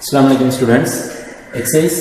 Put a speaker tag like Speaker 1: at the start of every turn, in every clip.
Speaker 1: Assalamu alaikum students. Exercise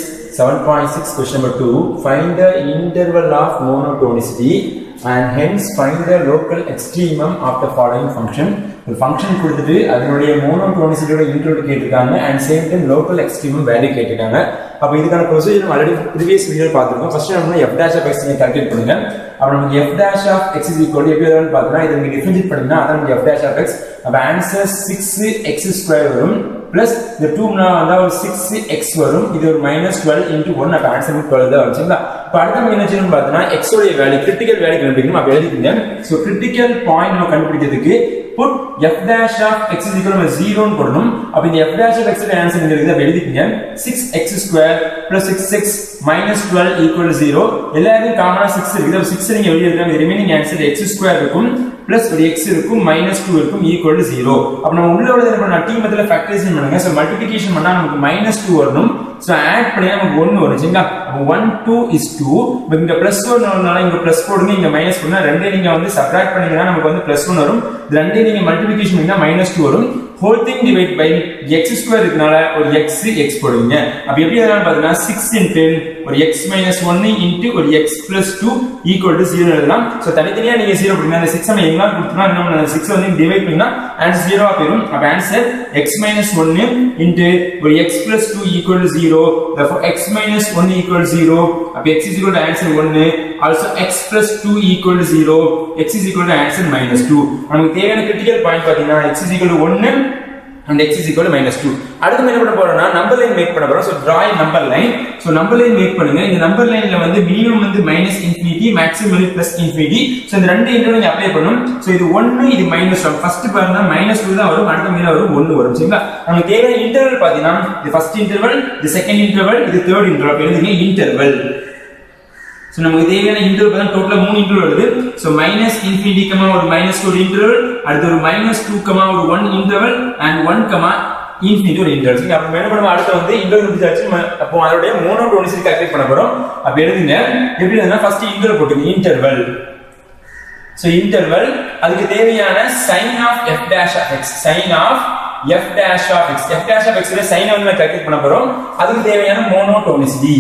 Speaker 1: 7.6 question number 2. Find the interval of monotonicity and hence find the local extremum of the following function. ஒரு function கொடுத்துட்டு அதனுடைய மோனோடோனிசிட்டியோட interval கேட்டிருக்காங்க and same time local எக்ஸ்ட்ரீமும் value கேட்டிருக்காங்க அப்போ இதுக்கான procedure நம்ம ஆல்ரெடி ப்ரீவியஸ் வீடியோ பார்த்துருக்கோம் ஃபர்ஸ்ட் நம்ம எஃப் டேஷ் ஆஃப் எக்ஸ் நீங்கள் கால்குலேட் பண்ணுங்க அப்போ நமக்கு F dash of X is equal எப்படி வரும்னு பார்த்தீங்கன்னா இதை நீங்கள் டிஃபரன்ஷியேட் பண்ணீங்கன்னா அதான் நமக்கு எஃப் டேஷ் ஆஃப் எக்ஸ் அப்போ ஆன்சர் சிக்ஸ் எக்ஸ் ஸ்கொயர் வரும் பிளஸ் இந்த டூ வந்தால் ஒரு சிக்ஸ் எக்ஸ் வரும் இது ஒரு மைனஸ் டுவெல் இன்ட்டு ஒன் அப்போ ஆன்சர் டுவெல் தான் வச்சுங்களா இப்போ அடுத்த நம்ம என்ன செய்யணும் பார்த்தீங்கன்னா எக்ஸ் உடைய வேல்யூ கிரிட்டிக்கல் வேல்யூ கண்டுபிடிக்கணும் அப்போ எழுதிக்கங்க ஸோ கிரிட்டிக்கல் பாயிண்ட் நம்ம கண்டுபிடிக்கிறதுக்கு put f dash of x is equal to 0 னு போடணும் அப்ப இந்த f dash of x ஓட ஆன்சர் இங்க இருக்குது அப்ப எழுதிக்கங்க 6x square plus 6x minus 12 equal to 0 எல்லாரும் காமனா 6 இருக்குது அப்ப 6 நீங்க வெளிய எடுத்தா ரிமைனிங் ஆன்சர் x square இருக்கும் பிளஸ் ஒரு x இருக்கும் மைனஸ் டூ இருக்கும் ஈக்குவல் டு ஜீரோ அப்ப நம்ம உள்ள உள்ளது என்ன பண்ணலாம் டீ மெத்தட்ல ஃபேக்டரைசேஷன் பண்ணுங்க ஸோ மல்டிபிகேஷன் பண்ணா நமக்கு மைனஸ் டூ வரணும் ஸோ ஆட் பண்ணி நமக்கு ஒன்னு வரும் சரிங்களா அப்போ ஒன் டூ இஸ் டூ இப்போ இங்க பிளஸ் ஒன்னால இங்க பிளஸ் போடுங்க இங்க மைனஸ் பண்ணா ரெண்டே நீங்க வந்து சப்ராக்ட் பண்ணீங்கன்னா நமக்கு வந்து பிளஸ் ஒன் வரும் இது ரெண்டே நீங்க மல்டிபிகேஷன் பண்ணீங்கன்னா மைனஸ் டூ வரும் whole thing divide by X square இருக்கனால ஒரு எக்ஸ் எக்ஸ் போடுவீங்க அப்ப எப்படி எதாவது பாத்தீங்கன்னா சிக்ஸ் இன்ட்டு ஒரு எக்ஸ் மைனஸ் ஒன்னு இன்ட்டு ஒரு X plus two equal to zero எழுதலாம் ஸோ தனித்தனியா நீங்க ஜீரோ போடுங்க அந்த சிக்ஸ் நம்ம எங்கெல்லாம் கொடுத்தோம்னா என்ன பண்ணலாம் சிக்ஸ் வந்து டிவைட் பண்ணா ஆன்சர் ஜீரோவா போயிடும் அப்ப ஆன்சர் எக்ஸ் மைனஸ் ஒன்னு இன்ட்டு ஒரு X plus two equal to zero X minus one equal zero அப்ப X is equal to answer ஒன்னு also X plus two equal to zero X is equal to answer minus two நமக்கு தேவையான critical point பாத்தீங்கன்னா X is equal to ஒன்னு and x is equal to minus 2 அடுத்து என்ன பண்ண போறோம்னா number line make பண்ண போறோம் so draw a number line so number line make பண்ணுங்க இந்த நம்பர் லைன்ல வந்து மினிமம் வந்து மைனஸ் இன்ஃபினிட்டி மேக்ஸிமம் வந்து பிளஸ் இன்ஃபினிட்டி சோ இந்த ரெண்டு இன்டர்வல் நீங்க அப்ளை பண்ணணும் சோ இது 1 இது மைனஸ் 1 ஃபர்ஸ்ட் பாருங்க மைனஸ் 2 தான் வரும் அடுத்த மீன வரும் 1 வரும் சரிங்களா நமக்கு தேவையான இன்டர்வல் பாத்தீங்கன்னா இது ஃபர்ஸ்ட் இன்டர்வல் இது செகண்ட் இன்டர்வல் இது தேர்ட் இன்டர்வல் எழுதுங்க இன்டர்வல் ஸோ நமக்கு தேவையான இன்டர்வல் தான் டோட்டலாக மூணு இன்டர்வல் வருது ஸோ மைனஸ் இன்ஃபினிட்டி கமா ஒரு மைனஸ் ஒரு இன்டர்வல் அடுத்து ஒரு மைனஸ் டூ கமா ஒரு one interval and one comma infinity ஒரு இன்டர்வல் சரி அப்போ என்ன பண்ணுவோம் அடுத்து வந்து இன்டர்வல் முடிச்சாச்சு அப்போ அதோடைய மோனோடோனிசிட்டி கால்குலேட் பண்ண போறோம் அப்போ எழுதுங்க எப்படி எழுதுனா ஃபர்ஸ்ட் இன்டர்வல் போட்டுங்க இன்டர்வல் ஸோ இன்டர்வல் அதுக்கு தேவையான sign of F dash of X sign of F dash of X F dash of X sign வந்து கால்குலேட் பண்ண போறோம் அதுக்கு தேவையான மோனோடோனிசிட்டி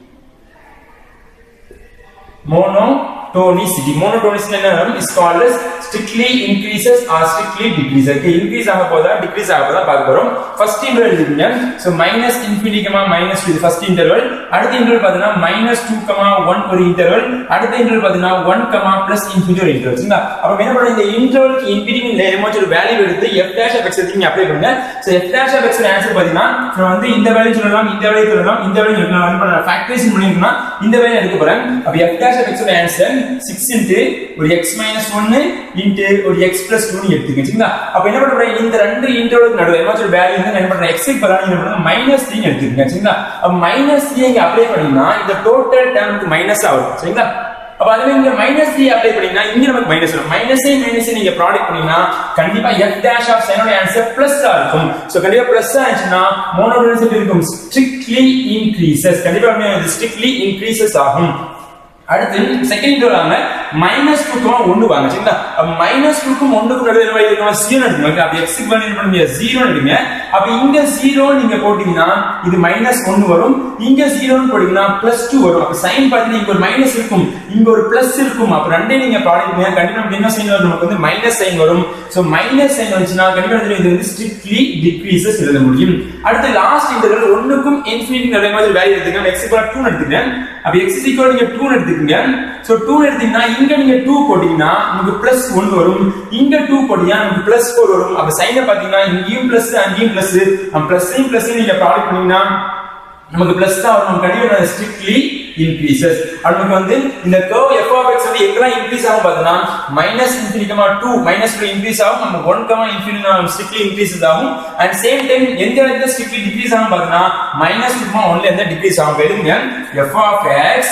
Speaker 1: monotonicity monotonicity என்ன is called as strictly increases or strictly decreases okay increase ஆக போதா decrease ஆக போதா பார்க்க போறோம் first interval எழுதுங்க so minus infinity comma minus 2 இது first interval அடுத்த interval பாத்தீங்கன்னா minus 2 comma 1 ஒரு interval அடுத்த interval பாத்தீங்கன்னா 1 comma plus infinity ஒரு interval சரிங்களா அப்ப என்ன பண்றோம் இந்த interval க்கு in between ல ஏதாச்சும் ஒரு வேல்யூ எடுத்து f dash of x எடுத்து அப்ளை பண்ணுங்க so f dash of x ஓட ஆன்சர் பாத்தீங்கன்னா so வந்து இந்த வேல்யூ சொல்லலாம் இந்த வேல்யூ சொல்லலாம் இந்த வேல்யூ சொல்லலாம் வந்து பண்ண ஃபேக்டரைசேஷன் பண்ணிருக்கோம்னா இந்த வேல்யூ எடுக்க போறேன் அப்ப f dash of x ஓட ஆன்சர் 6 இன்ட்டு ஒரு x மைனஸ் ஒன்னு இன்ட்டு ஒரு x பிளஸ் டூ எடுத்துக்கங்க சரிங்களா அப்ப என்ன பண்றேன் இந்த ரெண்டு இன்டர்வலுக்கு நடுவில் ஏதாச்சும் ஒரு வேல்யூ வந்து என்ன பண்றேன் x க்கு பதிலா நீங்க என்ன பண்றீங்க மைனஸ் த்ரீ எடுத்துக்கங்க சரிங்களா அப்ப மைனஸ் த்ரீ இங்க அப்ளை பண்ணீங்கன்னா இந்த டோட்டல் டேர்முக்கு மைனஸ் ஆகும் சரிங்களா அப்ப அதுல இங்க மைனஸ் த்ரீ அப்ளை பண்ணீங்கன்னா இங்க நமக்கு மைனஸ் வரும் மைனஸ் மைனஸ் நீங்க ப்ராடக்ட் பண்ணீங்கன்னா கண்டிப்பா எஃப் டேஷ் ஆஃப் சைனோட ஆன்சர் பிளஸ் ஆ இருக்கும் சோ கண்டிப்பா பிளஸ் ஆச்சுன்னா மோனோடோனிசிட்டி இருக்கும் ஸ்ட்ரிக்ட்லி இன்க்ரீசஸ் கண்டிப்பா இது ஸ்ட்ரிக்ட்லி இன்க்ரீசஸ் ஆகும் அடுத்து செகண்ட் வாங்க மைனஸ் டூக்கும் ஒன்று வாங்க சரிங்களா அப்ப மைனஸ் டூக்கும் ஒன்றுக்கும் நடுவில் என்ன இருக்கணும் ஜீரோ எடுத்துங்க அப்ப எக்ஸுக்கு பதில் என்ன பண்ணுங்க ஜீரோ எடுங்க அப்ப இங்க ஜீரோ நீங்க போட்டீங்கன்னா இது மைனஸ் ஒன்னு வரும் இங்க ஜீரோன்னு போட்டீங்கன்னா பிளஸ் டூ வரும் அப்ப சைன் பார்த்தீங்கன்னா இங்க ஒரு மைனஸ் இருக்கும் இங்க ஒரு பிளஸ் இருக்கும் அப்ப ரெண்டே நீங்க ப்ராடக்ட் கண்டிப்பா நமக்கு என்ன சைன் வரும் நமக்கு வந்து மைனஸ் சைன் வரும் சோ மைனஸ் சைன் வந்துச்சுன்னா கண்டிப்பா இது வந்து ஸ்ட்ரிக்ட்லி டிக்ரீசஸ் எழுத முடியும் அடுத்து லாஸ்ட் இன்டர்வல் ஒன்னுக்கும் இன்ஃபினிட்டி நிறைய மாதிரி வேல்யூ எடுத்துக்கங்க எக்ஸ் ஈக்குவல் டூ எடுத்துக்கங்க அப்ப எக்ஸ் ஈக்குவல் நீங்க டூ எடுத்துக்கங்க சோ டூ எடுத்தீங்கன்னா இங்க நீங்க டூ போட்டீங்கன்னா நமக்கு பிளஸ் ஒன் வரும் இங்க டூ போட்டீங்கன்னா நமக்கு பிளஸ் ஃபோர் வரும் அப்ப சைனை பாத்தீங்கன்னா இங்கேயும் பிளஸ் அங்கேயும் பிளஸ் பிளஸ்ஸையும் பிளஸ் நீங்க ப்ராடக்ட் பண்ணீங்கன்னா நமக்கு பிளஸ் தான் வரும் கண்டிப்பா ஸ்ட்ரிக்ட்லி இன்க்ரீசஸ் நமக்கு வந்து இந்த கர்வ் எஃப் ஆஃப் எக்ஸ் வந்து எங்கெல்லாம் இன்க்ரீஸ் ஆகும் பார்த்தீங்கன்னா minus infinity comma two minus two increase ஆகும் நம்ம one comma infinity strictly increases ஆகும் அண்ட் சேம் டைம் எந்த இடத்துல ஸ்ட்ரிக்ட்லி டிக்ரீஸ் ஆகும் பார்த்தீங்கன்னா மைனஸ் டூ ஒன்ல எந்த டிக்ரீஸ் ஆகும் எழுதுங்க F of X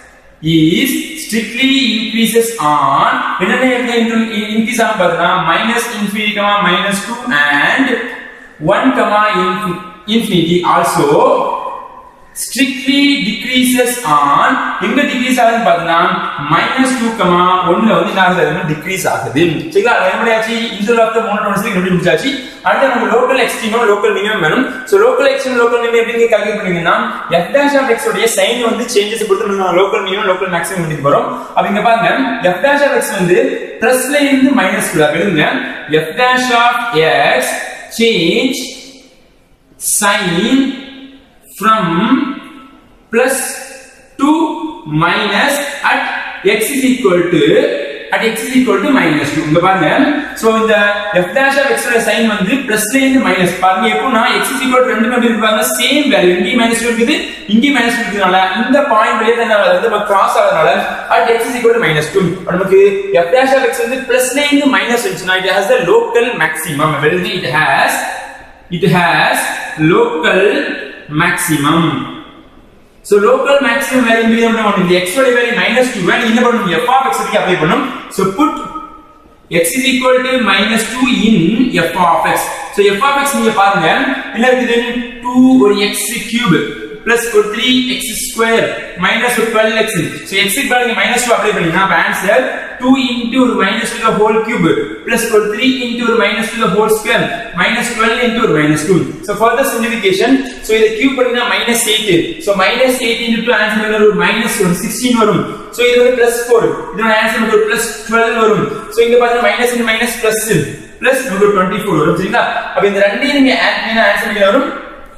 Speaker 1: is strictly increases on என்னென்ன இடத்துல இன்க்ரீஸ் ஆகும் பார்த்தீங்கன்னா minus infinity comma minus two and one comma infinity also strictly decreases on எங்க டிக்ரீஸ் ஆகுதுன்னு பார்த்தீங்கன்னா மைனஸ் டூ கமா ஒன்னுல வந்து என்ன ஆகுது டிக்ரீஸ் ஆகுது சரிங்களா எப்படியாச்சு இந்த ஆஃப் த மோனோடோனிசிட்டி எப்படி முடிச்சாச்சு அடுத்து நம்ம லோக்கல் எக்ஸ்ட்ரீமும் லோக்கல் மினிமம் வேணும் so local extreme local minimum எப்படி கால்குலேட் பண்ணீங்கன்னா f dash of x உடைய சைன் வந்து சேஞ்சஸ் கொடுத்து நம்ம லோக்கல் மினிமம் லோக்கல் மேக்ஸிமம் எடுத்து போறோம் அப்ப இங்க பாருங்க f dash of x வந்து பிளஸ்ல இருந்து மைனஸ் குள்ள எழுதுங்க f dash of x change sign from plus to minus at x is equal to at x is equal to minus 2 இங்க பாருங்க சோ இந்த f dash of x ஓட sign வந்து பிளஸ்ல இருந்து மைனஸ் பாருங்க எப்போனா x is equal to ரெண்டு எப்படி இருப்பாங்க சேம் வேல்யூ இங்கே மைனஸ் 2 இருக்குது இங்கே மைனஸ் 2 இருக்கிறதுனால இந்த பாயிண்ட் வெளியே தான் வந்து நம்ம கிராஸ் ஆகிறதுனால at x is equal to minus 2 நமக்கு f dash of x வந்து பிளஸ்ல இருந்து மைனஸ் வந்துச்சுனா it has the local maximum வெளியே it has it has local maximum so local maximum value இங்க என்ன பண்ணும் இந்த x ஓட வேல்யூ minus 2 வேல்யூ என்ன பண்ணும் f of x க்கு அப்ளை பண்ணும் so put x is equal to minus 2 in f of x so f of x நீங்க பாருங்க என்ன இருக்குது 2 ஒரு x cube plus ஒரு 3 x square minus ஒரு 12 x so x க்கு பாருங்க minus 2 அப்ளை பண்ணீங்கன்னா அப்ப ஆன்சர் 2 into ஒரு minus 2 the whole cube plus ஒரு 3 into ஒரு minus 2 the whole square minus 12 into ஒரு minus 2 so further simplification so இத cube பண்ணீங்கன்னா minus 8 so minus 8 into answer என்ன ஒரு minus ஒரு 16 வரும் so இது வந்து plus 4 இதோட ஆன்சர் நமக்கு ஒரு plus 12 வரும் so இங்க பாத்தீங்கன்னா minus into minus plus plus நமக்கு 24 வரும் சரிங்களா அப்ப இந்த ரெண்டையும் நீங்க ஆட் பண்ணா ஆன்சர் என்ன வரும்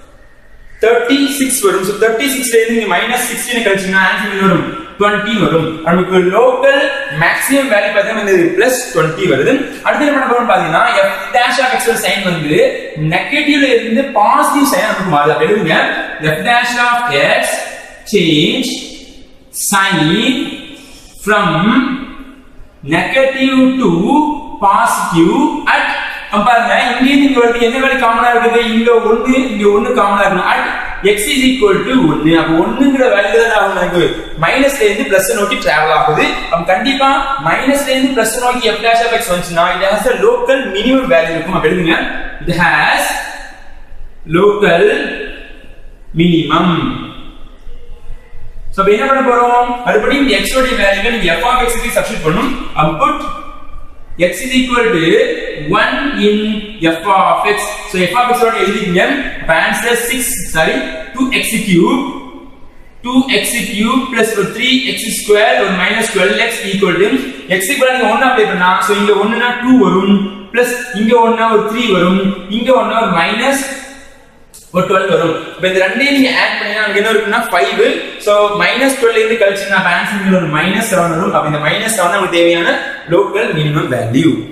Speaker 1: 36 வரும் so 36 ல இருந்து நீங்க minus 16 கழிச்சீங்கன்னா ஆன்சர் என்ன வரும் 20 வரும் நமக்கு லோக்கல் மேக்ஸிமம் வேல்யூ பாத்தீங்கன்னா இந்த பிளஸ் 20 வருது அடுத்து என்ன பண்ண போறோம் பாத்தீங்கன்னா f dash of x ஓட சைன் வந்து நெகட்டிவ்ல இருந்து பாசிட்டிவ் சைன் நமக்கு மாறுது அப்ப எழுதுங்க f dash of x change sign from negative to positive at அப்ப பாருங்க இங்க இங்க வந்து என்ன வேல்யூ காமனா இருக்குது இங்க 1 இங்க 1 காமனா இருக்கு at x is equal to 1 அப்ப 1ங்கற வேல்யூ தான் ஆகும் நமக்கு மைனஸ்ல இருந்து பிளஸ் நோக்கி டிராவல் ஆகுது அப்ப கண்டிப்பா மைனஸ்ல இருந்து பிளஸ் நோக்கி f dash of x வந்துச்சுனா it has a local minimum value இருக்கும் அப்ப எழுதுங்க it has local minimum சோ என்ன பண்ண போறோம் மறுபடியும் இந்த x உடைய வேல்யூவை நீங்க f of x க்கு சப்ஸ்டிட் பண்ணும் அப்ப put x is equal to 1 in f of x so f of x ஓட எழுதிக்கங்க அப்ப answer 6 sorry 2x cube 2x cube plus ஒரு 3x square ஒரு minus 12x equal to x க்கு பதிலா நீங்க 1 அப்ளை பண்ணா சோ இங்க 1 னா 2 வரும் plus இங்க 1 னா ஒரு 3 வரும் இங்க 1 னா ஒரு minus ஒரு 12 வரும் இப்போ இந்த ரெண்டையும் நீங்க ஆட் பண்ணீங்கன்னா நமக்கு என்ன இருக்குன்னா 5 சோ மைனஸ் 12 இருந்து கழிச்சீங்கன்னா ஆன்சர் ஒரு மைனஸ் 7 வரும் அப்ப இந்த மைனஸ் 7 நமக்கு தேவையான லோக்கல் மினிமம் வேல்யூ